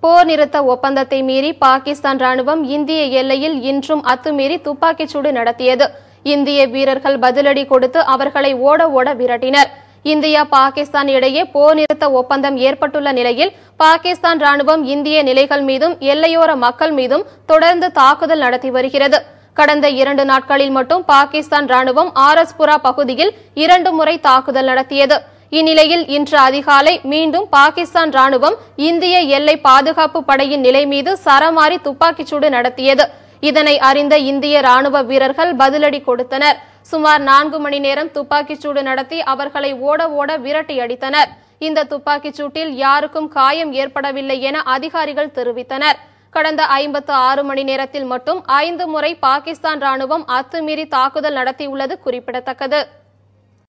போர் நிறுத்த ஒப்பந்தத்தை மீறி பாகிஸ்தான் ராணுவம் இந்திய எல்லையில் இன்றும் அத்துமீறி துப்பாக்கிச்சூடு நடத்தியது இந்திய வீரர்கள் பதிலடி கொடுத்து அவர்களை ஓட ஓட விரட்டினர் இந்தியா பாகிஸ்தான் இடையே போர் நிறுத்த ஒப்பந்தம் ஏற்பட்டுள்ள நிலையில் பாகிஸ்தான் ராணுவம் இந்திய நிலைகள் மீதும் எல்லையோர மக்கள் மீதும் தொடர்ந்து தாக்குதல் நடத்தி வருகிறது கடந்த இரண்டு நாட்களில் மட்டும் பாகிஸ்தான் ராணுவம் ஆர்எஸ்புரா பகுதியில் இரண்டு முறை தாக்குதல் நடத்தியது இந்நிலையில் இன்று அதிகாலை மீண்டும் பாகிஸ்தான் ராணுவம் இந்திய எல்லை பாதுகாப்பு படையின் நிலை மீது சரமாரி துப்பாக்கிச்சூடு நடத்தியது இதனை அறிந்த இந்திய ராணுவ வீரர்கள் பதிலடி கொடுத்தனர் சுமார் நான்கு மணி நேரம் துப்பாக்கிச்சூடு நடத்தி அவர்களை ஓட ஓட விரட்டி அடித்தனர் இந்த துப்பாக்கிச் சூட்டில் யாருக்கும் காயம் ஏற்படவில்லை என அதிகாரிகள் தெரிவித்தனர் கடந்த ஐம்பத்து ஆறு மணி நேரத்தில் மட்டும் ஐந்து முறை பாகிஸ்தான் ராணுவம் அத்துமீறி தாக்குதல் நடத்தியுள்ளது குறிப்பிடத்தக்கது